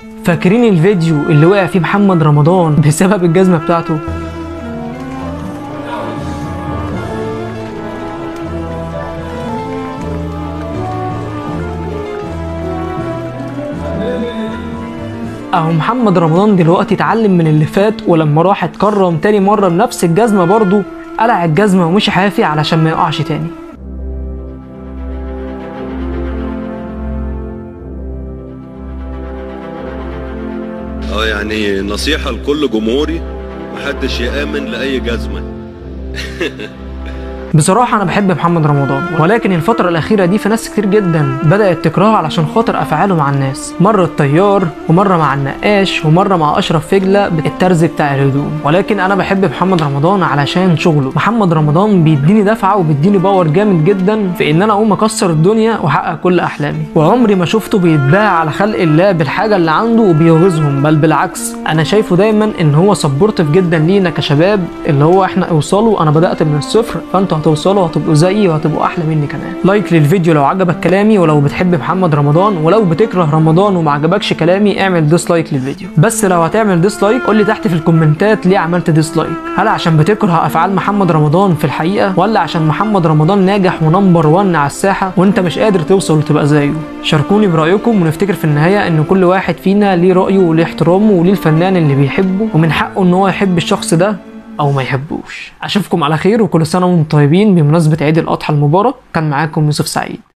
فاكرين الفيديو اللي وقع فيه محمد رمضان بسبب الجزمة بتاعته اهو محمد رمضان دلوقتي اتعلم من اللي فات ولما راح اتكرم تاني مرة بنفس الجزمة برضه قلع الجزمة ومشي حافي علشان ما يقعش تاني اه يعني نصيحة لكل جمهوري محدش يآمن لأي جزمة بصراحة أنا بحب محمد رمضان ولكن الفترة الأخيرة دي في ناس كتير جدا بدأت تكرهه علشان خاطر أفعاله مع الناس مرة الطيار ومرة مع النقاش ومرة مع أشرف فجلة الترز بتاع الهدوم ولكن أنا بحب محمد رمضان علشان شغله محمد رمضان بيديني دفعة وبيديني باور جامد جدا في إن أنا أقوم أكسر الدنيا وأحقق كل أحلامي وعمري ما شفته بيتباع على خلق الله بالحاجة اللي عنده وبيغيظهم بل بالعكس أنا شايفه دايما إن هو سبورتيف جدا لينا كشباب اللي هو إحنا اوصلوا أنا بدأت من الصفر فأنتوا هتوصلوا هتبقوا زيي وهتبقوا احلى مني كمان لايك للفيديو لو عجبك كلامي ولو بتحب محمد رمضان ولو بتكره رمضان وما عجبكش كلامي اعمل ديسلايك للفيديو بس لو هتعمل ديسلايك قول لي تحت في الكومنتات ليه عملت ديسلايك هل عشان بتكره افعال محمد رمضان في الحقيقه ولا عشان محمد رمضان ناجح ونمبر 1 على الساحه وانت مش قادر توصل وتبقى زيه شاركوني برايكم ونفتكر في النهايه ان كل واحد فينا ليه رايه وليه احترامه وليه الفنان اللي بيحبه ومن حقه ان هو يحب الشخص ده او ما يحبوش اشوفكم على خير وكل سنه وانتم طيبين بمناسبه عيد الاضحى المبارك كان معاكم يوسف سعيد